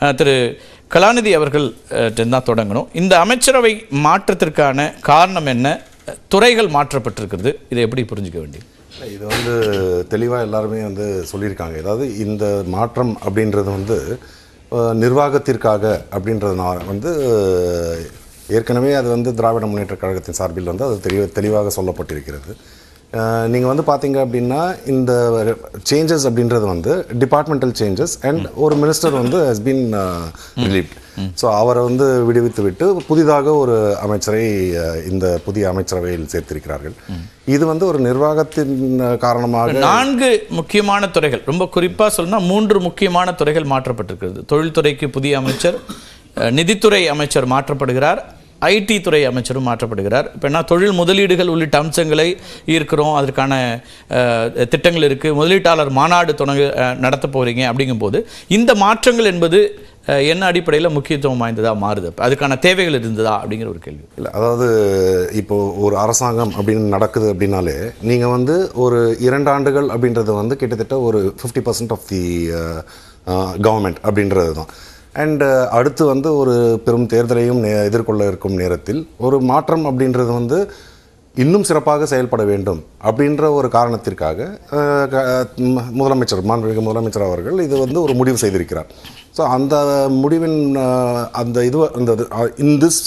அஹ், திரு கலாநிதி அவர்கள் அஹ், தான் தொடங்கணும் இந்த அமைச்சரவை மாற்றத்திற்கான காரணம் என்ன துறைகள் மாற்றப்பட்டிருக்கிறது இதை எப்படி புரிஞ்சுக்க வேண்டியது இது வந்து தெளிவாக எல்லாருமே வந்து சொல்லியிருக்காங்க அதாவது இந்த மாற்றம் அப்படின்றது வந்து அஹ், நிர்வாகத்திற்காக அப்படின்றதுனால வந்து அஹ், ஏற்கனவே அது வந்து திராவிட முன்னேற்ற கழகத்தின் சார்பில் வந்து அது தெளிவ தெளிவாக சொல்லப்பட்டிருக்கிறது நீங்கள் வந்து பார்த்தீங்க அப்படின்னா இந்த சேஞ்சஸ் அப்படின்றது வந்து டிபார்ட்மெண்டல் சேஞ்சஸ் அண்ட் ஒரு மினிஸ்டர் வந்து ஹஸ் பீன் ரிலீவ் ஸோ அவரை வந்து விடுவித்து விட்டு புதிதாக ஒரு அமைச்சரை அஹ், இந்த புதிய அமைச்சரவையில் சேர்த்திருக்கிறார்கள் இது வந்து ஒரு நிர்வாகத்தின் அஹ், காரணமாக நான்கு முக்கியமான துறைகள் ரொம்ப குறிப்பா சொல்லணும்னா மூன்று முக்கியமான துறைகள் மாற்றப்பட்டிருக்கிறது தொழில்துறைக்கு புதிய அமைச்சர் அஹ், நிதித்துறை அமைச்சர் மாற்றப்படுகிறார் ஐடி துறை அமைச்சரும் மாற்றப்படுகிறார் இப்போ என்ன தொழில் முதலீடுகள் உள்ளிட்ட அம்சங்களை ஈர்க்கிறோம் அதற்கான அஹ், திட்டங்கள் இருக்கு முதலீட்டாளர் மாநாடு தொடங்க அஹ், நடத்த போறீங்க அப்படிங்கும்போது இந்த மாற்றங்கள் என்பது அஹ், என்ன அடிப்படையில் முக்கியத்துவம் வாய்ந்ததா மாறுது அப்ப அதுக்கான தேவைகள் இருந்ததா அப்படிங்கிற ஒரு கேள்வி இல்லை அதாவது இப்போ ஒரு அரசாங்கம் அப்படின்னு நடக்குது அப்படின்னாலே நீங்கள் வந்து ஒரு இரண்டு ஆண்டுகள் அப்படின்றது வந்து கிட்டத்தட்ட ஒரு fifty percent of the government அப்படின்றது தான் அண்ட் அடுத்து வந்து ஒரு பெரும் தேர்தலையும் நே- எதிர்கொள்ள இருக்கும் நேரத்தில் ஒரு மாற்றம் அப்படின்றது வந்து இன்னும் சிறப்பாக செயல்பட வேண்டும் அப்படின்ற ஒரு காரணத்திற்காக அஹ், க- ம- முதலமைச்சர் மாண்புமிகு முதலமைச்சர் அவர்கள் இது வந்து ஒரு முடிவு செய்திருக்கிறார் ஸோ அந்த முடிவின் அஹ், அந்த இது அந்த இன் திஸ்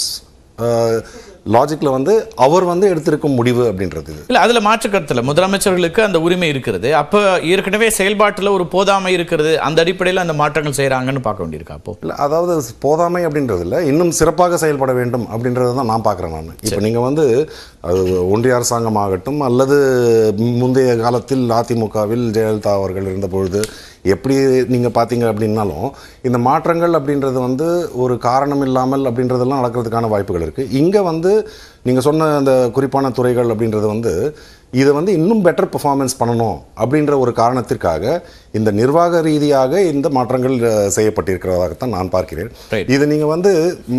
லாஜிக்கில் வந்து அவர் வந்து எடுத்திருக்கும் முடிவு அப்படின்றது இது இல்ல அதுல மாற்று கருத்துல முதலமைச்சர்களுக்கு அந்த உரிமை இருக்கிறது அப்ப ஏற்கனவே செயல்பாட்டுல ஒரு போதாமை இருக்கிறது அந்த அடிப்படையில் அந்த மாற்றங்கள் செய்றாங்கன்னு பார்க்க வேண்டியிருக்கா அப்போ இல்லை அதாவது போதாமை அப்படின்றது இல்லை இன்னும் சிறப்பாக செயல்பட வேண்டும் அப்படின்றது தான் நான் பார்க்குறேன் நான் இப்போ நீங்கள் வந்து அது ஒன்றிய அரசாங்கமாகட்டும் அல்லது முந்தைய காலத்தில் அதிமுகவில் ஜெயலலிதா அவர்கள் இருந்தபொழுது எப்படி நீங்கள் பார்த்தீங்க அப்படின்னாலும் இந்த மாற்றங்கள் அப்படின்றது வந்து ஒரு காரணம் இல்லாமல் அப்படின்றதெல்லாம் நடக்கிறதுக்கான வாய்ப்புகள் இருக்குது இங்கே வந்து நீங்கள் சொன்ன அந்த குறிப்பான துறைகள் அப்படின்றது வந்து இதை வந்து இன்னும் பெட்டர் பெர்ஃபார்மன்ஸ் பண்ணணும் அப்படின்ற ஒரு காரணத்திற்காக இந்த நிர்வாக ரீதியாக இந்த மாற்றங்கள் அஹ், செய்யப்பட்டிருக்கிறதாகத்தான் நான் பார்க்கிறேன் Right. இது நீங்கள் வந்து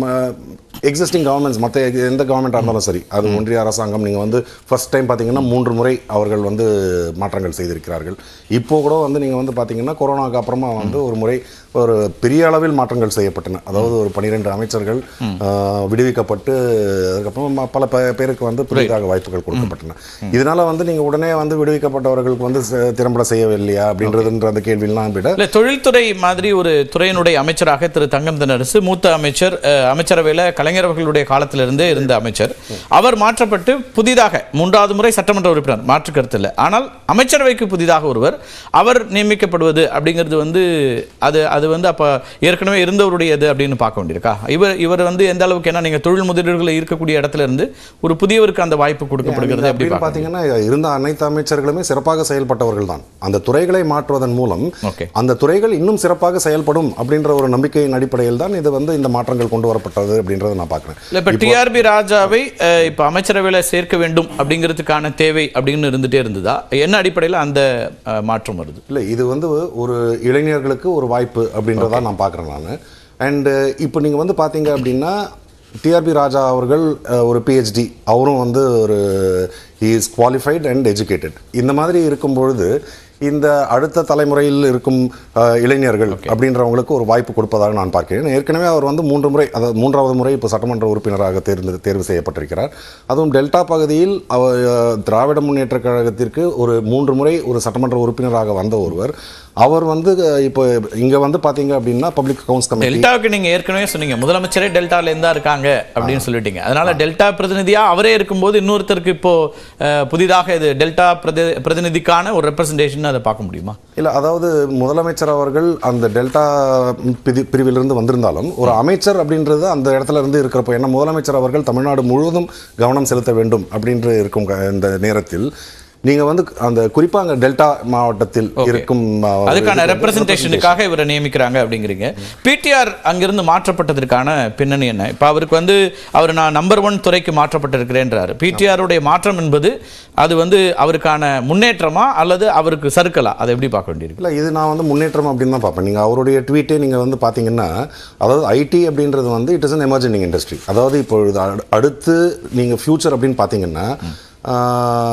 எக்ஸிஸ்டிங் கவர்மெண்ட்ஸ் மற்ற எந்த கவர்மெண்ட்டாக இருந்தாலும் சரி அது ஒன்றிய அரசாங்கம் நீங்கள் வந்து ஃபர்ஸ்ட் டைம் பார்த்தீங்கன்னா மூன்று முறை அவர்கள் வந்து மாற்றங்கள் செய்திருக்கிறார்கள் இப்போ கூட வந்து நீங்கள் வந்து பார்த்தீங்கன்னா கொரோனாக்கு அப்புறமா வந்து ஒரு முறை ஒரு பெரிய அளவில் மாற்றங்கள் செய்யப்பட்டன அதாவது ஒரு பனிரெண்டு அமைச்சர்கள் அஹ், விடுவிக்கப்பட்டு அதுக்கப்புறம் ம- பல பே- பேருக்கு வந்து புதிதாக வாய்ப்புகள் கொடுக்கப்பட்டன இதனால வந்து நீங்கள் உடனே வந்து விடுவிக்கப்பட்டவர்களுக்கு வந்து ச- திறம்பட செய்யவில்லையா அப்படின்றதுன்ற அந்த கேள்வியெல்லாம் விட இல்ல தொழில்துறை மாதிரி ஒரு துறையினுடைய அமைச்சராக திரு தங்கம் தென்னரசு மூத்த அமைச்சர் அஹ், அமைச்சரவையில கலைஞர் அவர்களுடைய காலத்திலிருந்தே இருந்த அமைச்சர் அவர் மாற்றப்பட்டு புதிதாக மூன்றாவது முறை சட்டமன்ற உறுப்பினர் மாற்று கருத்து இல்லை ஆனால் அமைச்சரவைக்கு புதிதாக ஒருவர் அவர் நியமிக்கப்படுவது அப்படிங்கிறது வந்து அது அது வந்து அப்ப ஏற்கனவே இருந்தவருடையது அப்படின்னு பார்க்க வேண்டியிருக்கா இவர் இவர் வந்து எந்த அளவுக்கு என்ன நீங்க தொழில் முதலீடுகளை இருக்கக்கூடிய இடத்துல இருந்து ஒரு புதியவருக்கு அந்த வாய்ப்பு கொடுக்கப்படுகிறது எப்படி அப்படின்னு பார்க்க பார்த்தீங்கன்னா இருந்த அனைத்து அமைச்சர்களுமே சிறப்பாக செயல்பட்டவர்கள் தான் அந்த துறைகளை மாற்றுவதன் மூலம் ஓகே அந்த துறைகள் இன்னும் சிறப்பாக செயல்படும் அப்படின்ற ஒரு நம்பிக்கையின் அடிப்படையில் தான் இது வந்து இந்த மாற்றங்கள் கொண்டு வரப்பட்டது அப்படின்றத நான் பார்க்குறேன் இல்ல இப்ப டிஆர்பி ராஜாவை அஹ், இப்ப அமைச்சரவையில சேர்க்க வேண்டும் அப்படிங்கிறதுக்கான தேவை அப்படின்னு இருந்துட்டே இருந்ததா என்ன அடிப்படையில் அந்த அஹ், மாற்றம் வருது இல்லை இது வந்து ஒரு இளைஞர்களுக்கு ஒரு வாய்ப்பு அப்படின்றத நான் பார்க்குறேன் நான் அண்டு இப்போ நீங்கள் வந்து பார்த்தீங்க அப்படின்னா டிஆர்பி ராஜா அவர்கள் அஹ், ஒரு பிஹெச்டி அவரும் வந்து ஒரு இஸ் குவாலிஃபைட் அண்ட் எஜுகேட்டட் இந்த மாதிரி இருக்கும் பொழுது இந்த அடுத்த தலைமுறையில் இருக்கும் அஹ், இளைஞர்கள் அப்படின்றவங்களுக்கு ஒரு வாய்ப்பு கொடுப்பதாக நான் பார்க்கிறேன் ஏற்கனவே அவர் வந்து மூன்று முறை அதாவது மூன்றாவது முறை இப்போ சட்டமன்ற உறுப்பினராக தேர்ந்து தேர்வு செய்யப்பட்டிருக்கிறார் அதுவும் டெல்டா பகுதியில் அவர் அஹ், திராவிட முன்னேற்ற கழகத்திற்கு ஒரு மூன்று முறை ஒரு சட்டமன்ற உறுப்பினராக வந்த ஒருவர் அவர் வந்து அஹ், இப்போ இங்கே வந்து பார்த்தீங்க அப்படின்னா பப்ளிக் அக்கவுண்ட்ஸ் கமிட்டி டெல்டாவுக்கு நீங்க ஏற்கனவே சொன்னீங்க முதலமைச்சரே டெல்டால இருந்தா இருக்காங்க அப்படின்னு சொல்லிட்டீங்க அதனால டெல்டா பிரதிநிதியா அவரே இருக்கும்போது இன்னொருத்தருக்கு இப்போ அஹ், புதிதாக இது டெல்டா பிரதி பிரதிநிதிக்கான ஒரு ரெப்ரசன்டேஷன் அதை பார்க்க முடியுமா இல்லை அதாவது முதலமைச்சர் அவர்கள் அந்த டெல்டா பிரி பிரிவிலிருந்து வந்திருந்தாலும் ஒரு அமைச்சர் அப்படின்றது அந்த இடத்துல இருந்து இருக்கிறப்போ ஏன்னா முதலமைச்சர் அவர்கள் தமிழ்நாடு முழுவதும் கவனம் செலுத்த வேண்டும் அப்படின்று இருக்கும் க- இந்த நேரத்தில் நீங்க வந்து அந்த குறிப்பா அங்க டெல்டா மாவட்டத்தில் இருக்கும் அ, ஒரு அதுக்கான இது- ரெப்ரசன்டேஷனுக்காக இவரை நியமிக்கிறாங்க அப்படிங்கிறீங்க பிடிஆர் அங்கிருந்து மாற்றப்பட்டதற்கான பின்னணி என்ன இப்போ அவருக்கு வந்து அவர் நான் நம்பர் ஒன் துறைக்கு மாற்றப்பட்டிருக்கிறேன்றாரு பிடிஆருடைய மாற்றம் என்பது அது வந்து அவருக்கான முன்னேற்றமா அல்லது அவருக்கு சறுக்கலா அதை எப்படி பார்க்க வேண்டியிருக்கு இல்லை இது நான் வந்து முன்னேற்றம் அப்படின்னு தான் பார்ப்பேன் நீங்கள் அவருடைய ட்வீட்டே நீங்கள் வந்து பார்த்தீங்கன்னா அதாவது ஐடி அப்படின்றது வந்து it is an emerging industry அதாவது இப்பொழுது அடு- அடுத்து நீங்கள் ஃப்யூச்சர் அப்படின்னு பார்த்தீங்கன்னா ஆஹ்,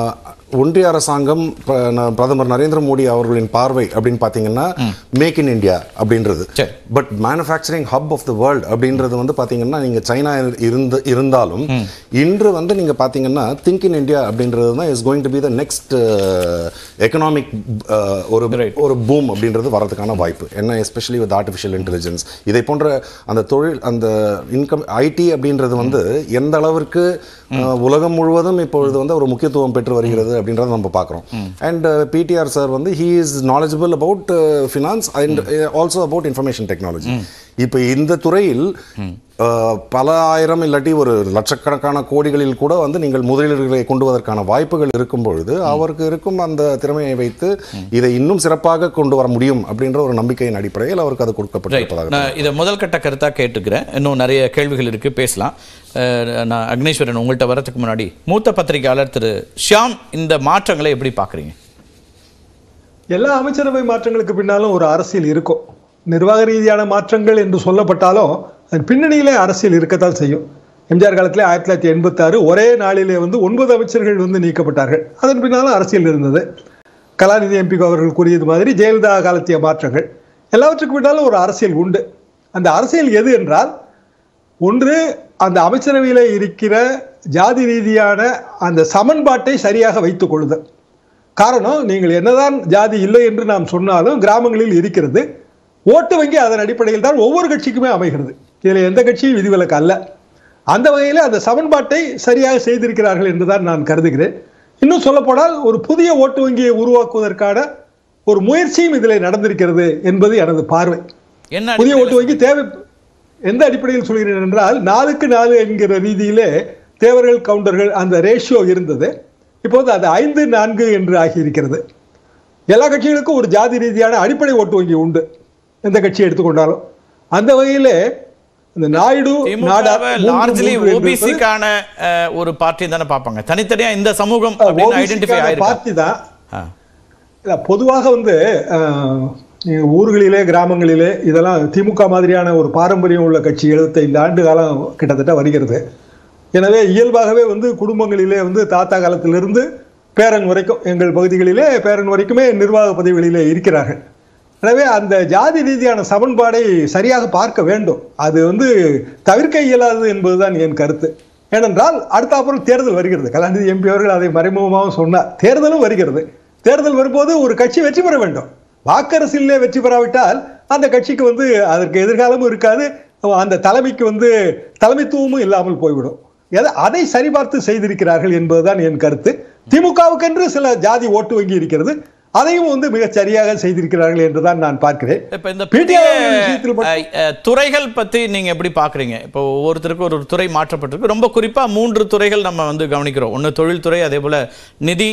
ஒன்றிய அரசாங்கம் ப- ந- பிரதமர் நரேந்திர மோடி அவர்களின் பார்வை அப்படின்னு பார்த்தீங்கன்னா மேக் இன் இந்தியா அப்படின்றது சரி. But manufacturing hub of the world அப்படின்றது வந்து பார்த்தீங்கன்னா நீங்கள் சைனா இருந்து இருந்தாலும் இன்று வந்து நீங்கள் பார்த்தீங்கன்னா திங்க் இன் இந்தியா அப்படின்றது தான் is going to be the next economic ஒரு Right. ஒரு பூம் அப்படின்றது வரதுக்கான வாய்ப்பு என்ன எஸ்பெஷலி வித் ஆர்டிஃபிஷியல் இன்டெலிஜென்ஸ் இதை போன்ற அந்த தொழில் அந்த இன்கம் ஐடி அப்படின்றது வந்து எந்த அளவிற்கு அஹ், உலகம் முழுவதும் இப்பொழுது வந்து ஒரு முக்கியத்துவம் பெற்று வருகிறது அப்படின்றத நம்ம பார்க்குறோம் அண்ட் பிடிஆர் சார் வந்து he is knowledgeable about finance and also about information technology இப்போ இந்த துறையில் அஹ், பல ஆயிரம் இல்லாட்டி ஒரு லட்சக்கணக்கான கோடிகளில் கூட வந்து நீங்கள் முதலீடுகளை கொண்டு வருவதற்கான வாய்ப்புகள் இருக்கும் பொழுது அவருக்கு இருக்கும் அந்த திறமையை வைத்து இதை இன்னும் சிறப்பாக கொண்டு வர முடியும் அப்படின்ற ஒரு நம்பிக்கையின் அடிப்படையில் அவருக்கு அது ரைட் கொடுக்கப்பட்டிருப்பதாக நான் இதை முதல் கட்ட கருத்தாக கேட்டுக்கிறேன் இன்னும் நிறைய கேள்விகள் இருக்கு பேசலாம் அஹ், நான் அக்னேஸ்வரன் உங்கள்கிட்ட வரதுக்கு முன்னாடி மூத்த பத்திரிகையாளர் திரு ஷியாம் இந்த மாற்றங்களை எப்படி பார்க்குறீங்க எல்லா அமைச்சரவை மாற்றங்களுக்கு பின்னாலும் ஒரு அரசியல் இருக்கும் நிர்வாக ரீதியான மாற்றங்கள் என்று சொல்லப்பட்டாலும் அதன் பின்னணியிலே அரசியல் இருக்கத்தான் செய்யும் எம்ஜிஆர் காலத்திலே ஆயிரத்தி தொள்ளாயிரத்தி எண்பத்தாறு ஒரே நாளிலே வந்து ஒன்பது அமைச்சர்கள் வந்து நீக்கப்பட்டார்கள் அதன் பின்னாலும் அரசியல் இருந்தது கலாநிதி எம்பி அவர்கள் கூறியது மாதிரி ஜெயலலிதா காலத்திய மாற்றங்கள் எல்லாவற்றுக்கு பின்னாலும் ஒரு அரசியல் உண்டு அந்த அரசியல் எது என்றால் ஒன்று அந்த அமைச்சரவையில் இருக்கிற ஜாதி ரீதியான அந்த சமன்பாட்டை சரியாக வைத்துக் கொள்ளுதல் காரணம் நீங்கள் என்னதான் ஜாதி இல்லை என்று நாம் சொன்னாலும் கிராமங்களில் இருக்கிறது ஓட்டு வங்கி அதன் அடிப்படையில் தான் ஒவ்வொரு கட்சிக்குமே அமைகிறது இதில் எந்த கட்சியும் விதிவிலக்கு அல்ல அந்த வகையில் அந்த சமன்பாட்டை சரியாக செய்திருக்கிறார்கள் என்றுதான் நான் கருதுகிறேன் இன்னும் சொல்லப்போனால் ஒரு புதிய ஓட்டு வங்கியை உருவாக்குவதற்கான ஒரு முயற்சியும் இதில் நடந்திருக்கிறது என்பது எனது பார்வை என்ன புதிய அடிப்படையில ஓட்டு வங்கி தேவை எந்த அடிப்படையில் சொல்கிறேன் என்றால் நாலுக்கு நாலு என்கிற ரீதியிலே தேவர்கள் கவுண்டர்கள் அந்த ரேஷியோ இருந்தது இப்போது அது ஐந்து நான்கு என்று ஆகியிருக்கிறது எல்லா கட்சிகளுக்கும் ஒரு ஜாதி ரீதியான அடிப்படை ஓட்டு வங்கி உண்டு எந்த கட்சி எடுத்துக்கொண்டாலும் அந்த வகையிலே இந்த நாயுடு நாடார் திமுகவை மூன்று லார்ஜ்லி மூன்று என்பது ஓபிசிக்கான ஒரு பார்ட்டி தானே பார்ப்பாங்க தனித்தனியா இந்த சமூகம் அப்படின்னு ஐடென்டிஃபை ஆயிருக்கு பார்ட்டி தான் ஆ. இல்ல, பொதுவாக வந்து அஹ், நீங்க ஊர்களிலே கிராமங்களிலே இதெல்லாம் திமுக மாதிரியான ஒரு பாரம்பரியம் உள்ள கட்சி 75 ஆண்டு காலம் கிட்டத்தட்ட வருகிறது எனவே இயல்பாகவே வந்து குடும்பங்களிலே வந்து தாத்தா காலத்திலிருந்து பேரன் வரைக்கும் எங்கள் பகுதிகளிலே பேரன் வரைக்குமே நிர்வாக பதவிகளிலே இருக்கிறார்கள் எனவே அந்த ஜாதி ரீதியான சமன்பாடை சரியாக பார்க்க வேண்டும் அது வந்து தவிர்க்க இயலாதது என்பதுதான் என் கருத்து ஏனென்றால் அடுத்த அப்புறம் தேர்தல் வருகிறது கலாநிதி எம்பி அவர்கள் அதை மறைமுகமாகவும் சொன்னார் தேர்தலும் வருகிறது தேர்தல் வரும்போது ஒரு கட்சி வெற்றி பெற வேண்டும் வாக்கரசிலே வெற்றி பெறாவிட்டால் அந்த கட்சிக்கு வந்து அதற்கு எதிர்காலமும் இருக்காது அந்த தலைமைக்கு வந்து தலைமைத்துவமும் இல்லாமல் போய்விடும் எதை அதை சரிபார்த்து செய்திருக்கிறார்கள் என்பதுதான் என் கருத்து திமுகவுக்கென்று சில ஜாதி ஓட்டு வங்கி இருக்கிறது அதையும் வந்து மிகச் சரியாக செய்திருக்கிறார்கள் என்றுதான் நான் பார்க்கிறேன் இப்ப இந்த PTR புதிய விஷயத்தில் மட்டும் அஹ், அஹ், துறைகள் பத்தி நீங்க எப்படி பாக்குறீங்க இப்போ ஒவ்வொருத்தருக்கும் ஒரு ஒரு துறை மாற்றப்பட்டிருக்கு ரொம்ப குறிப்பா மூன்று துறைகள் நம்ம வந்து கவனிக்கிறோம் ஒன்று தொழில்துறை அதே போல நிதி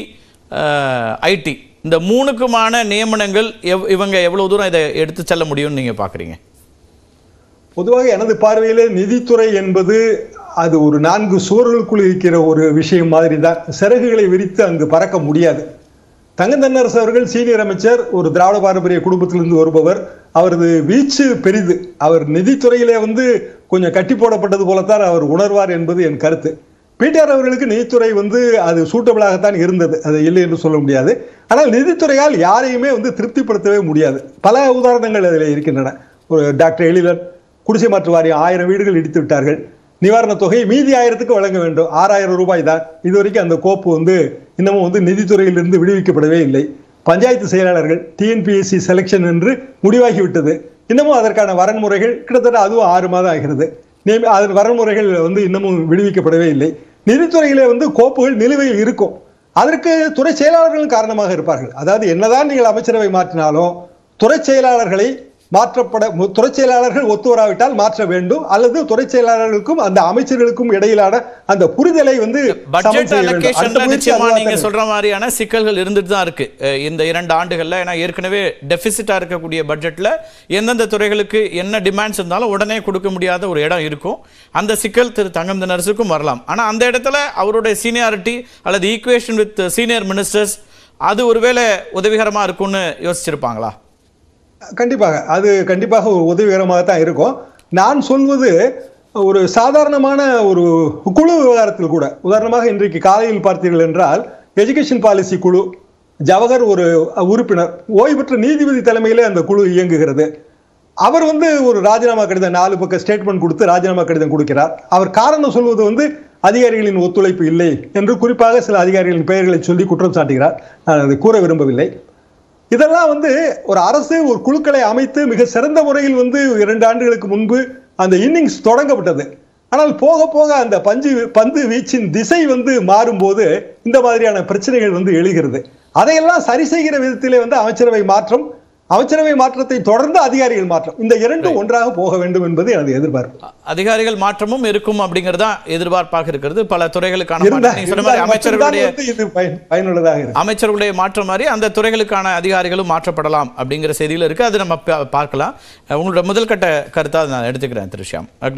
ஐடி இந்த மூணுக்குமான நியமனங்கள் எவ் இவங்க எவ்வளவு தூரம் இதை எடுத்து செல்ல முடியும்னு நீங்க பாக்குறீங்க பொதுவாக எனது பார்வையிலே நிதித்துறை என்பது அது ஒரு நான்கு சுவர்களுக்குள் இருக்கிற ஒரு விஷயம் மாதிரி தான் சிறகுகளை விரித்து அங்கு பறக்க முடியாது தங்கந்தன்னரசு அவர்கள் சீனியர் அமைச்சர் ஒரு திராவிட பாரம்பரிய குடும்பத்திலிருந்து வருபவர் அவரது வீச்சு பெரிது அவர் நிதித்துறையிலே வந்து கொஞ்சம் கட்டி போடப்பட்டது போலத்தான் அவர் உணர்வார் என்பது என் கருத்து பிடிஆர் அவர்களுக்கு நிதித்துறை வந்து அது சூட்டபிளாகத்தான் இருந்தது அது இல்லை என்று சொல்ல முடியாது ஆனால் நிதித்துறையால் யாரையுமே வந்து திருப்திப்படுத்தவே முடியாது பல உதாரணங்கள் அதில் இருக்கின்றன ஒரு டாக்டர் எழிலன் குடிசை மாற்று வாரியம் ஆயிரம் வீடுகள் இடித்து விட்டார்கள் நிவாரணத் தொகை மீதி ஆயிரத்துக்கு வழங்க வேண்டும் ஆறாயிரம் ரூபாய் தான் இதுவரைக்கும் அந்த கோப்பு வந்து இன்னமும் வந்து நிதித்துறையிலிருந்து விடுவிக்கப்படவே இல்லை பஞ்சாயத்து செயலாளர்கள் டிஎன்பிஎஸ்சி செலெக்ஷன் என்று முடிவாகிவிட்டது இன்னமும் அதற்கான வரன்முறைகள் கிட்டத்தட்ட அதுவும் ஆறு மாதம் ஆகிறது நியமி அதன் வரன்முறைகள் வந்து இன்னமும் விடுவிக்கப்படவே இல்லை நிதித்துறையிலே வந்து கோப்புகள் நிலுவையில் இருக்கும் அதற்கு துறை செயலாளர்களும் காரணமாக இருப்பார்கள் அதாவது என்னதான் நீங்கள் அமைச்சரவை மாற்றினாலும் துறை செயலாளர்களை மாற்றப்பட மு- துறை செயலாளர்கள் ஒத்து வராவிட்டால் மாற்ற வேண்டும் அல்லது துறை செயலாளர்களுக்கும் அந்த அமைச்சர்களுக்கும் இடையிலான அந்த புரிதலை வந்து சமன் பட்ஜெட் செய்ய வேண்டும். அடுத்த அலோகேஷன்ல முயற்சி நிச்சயமா அதுவாக நீங்க இருக்கும். சொல்ற மாதிரியான சிக்கல்கள் இருந்துட்டு தான் இருக்கு அஹ் இந்த இரண்டு ஆண்டுகள்ல ஏன்னா ஏற்கனவே டெபிசிட்டா இருக்கக்கூடிய பட்ஜெட்ல எந்தெந்த துறைகளுக்கு என்ன டிமாண்ட்ஸ் இருந்தாலும் உடனே கொடுக்க முடியாத ஒரு இடம் இருக்கும் அந்த சிக்கல் திரு தங்கம் தினரசுக்கும் வரலாம் ஆனா அந்த இடத்துல அவருடைய சீனியாரிட்டி அல்லது ஈக்குவேஷன் வித் சீனியர் மினிஸ்டர்ஸ் அது ஒருவேளை உதவிகரமா இருக்கும்னு யோசிச்சிருப்பாங்களா கண்டிப்பாக அது கண்டிப்பாக ஒரு உதவிகரமாக தான் இருக்கும் நான் சொல்வது ஒரு சாதாரணமான ஒரு குழு விவகாரத்தில் கூட உதாரணமாக இன்றைக்கு காலையில் பார்த்தீர்கள் என்றால் எஜுகேஷன் பாலிசி குழு ஜவஹர் ஒரு உறுப்பினர் ஓய்வு பெற்ற நீதிபதி தலைமையிலே அந்த குழு இயங்குகிறது அவர் வந்து ஒரு ராஜினாமா கடிதம் நாலு பக்கம் ஸ்டேட்மெண்ட் கொடுத்து ராஜினாமா கடிதம் கொடுக்கிறார் அவர் காரணம் சொல்வது வந்து அதிகாரிகளின் ஒத்துழைப்பு இல்லை என்று குறிப்பாக சில அதிகாரிகளின் பெயர்களை சொல்லி குற்றம் சாட்டுகிறார் நான் அதை கூற விரும்பவில்லை இதெல்லாம் வந்து ஒரு அரசு ஒரு குழுக்களை அமைத்து மிக சிறந்த முறையில் வந்து இரண்டு ஆண்டுகளுக்கு முன்பு அந்த இன்னிங்ஸ் தொடங்கப்பட்டது ஆனால் போக போக அந்த பஞ்சு பந்து வீச்சின் திசை வந்து மாறும்போது இந்த மாதிரியான பிரச்சனைகள் வந்து எழுகிறது அதையெல்லாம் சரி செய்கிற விதத்திலே வந்து அமைச்சரவை மாற்றம் அமைச்சரவை மாற்றத்தை தொடர்ந்து அதிகாரிகள் மாற்றம் இந்த இரண்டும் ஒன்றாக போக வேண்டும் என்பது எனது எதிர்பார்ப்பு அதிகாரிகள் மாற்றமும் இருக்கும் அப்படிங்கிறது தான் எதிர்பார்ப்பாக இருக்கிறது பல துறைகளுக்கான இருந்தா- மாற்றம். நீங்க சொன்ன மாதிரி இருந்தால் மட்டும்தான் அமைச்சர்களுடைய வந்து இது பயன்- பயனுள்ளதாக இருக்கும் அமைச்சர்களுடைய மாற்றம் மாதிரி அந்த துறைகளுக்கான அதிகாரிகளும் மாற்றப்படலாம் அப்படிங்கிற செய்தியில் இருக்கு அது நம்ம பா- பார்க்கலாம் உங்களோட முதல் கட்ட கருத்தா அதை நான் எடுத்துக்கிறேன் திரு ஷியாம்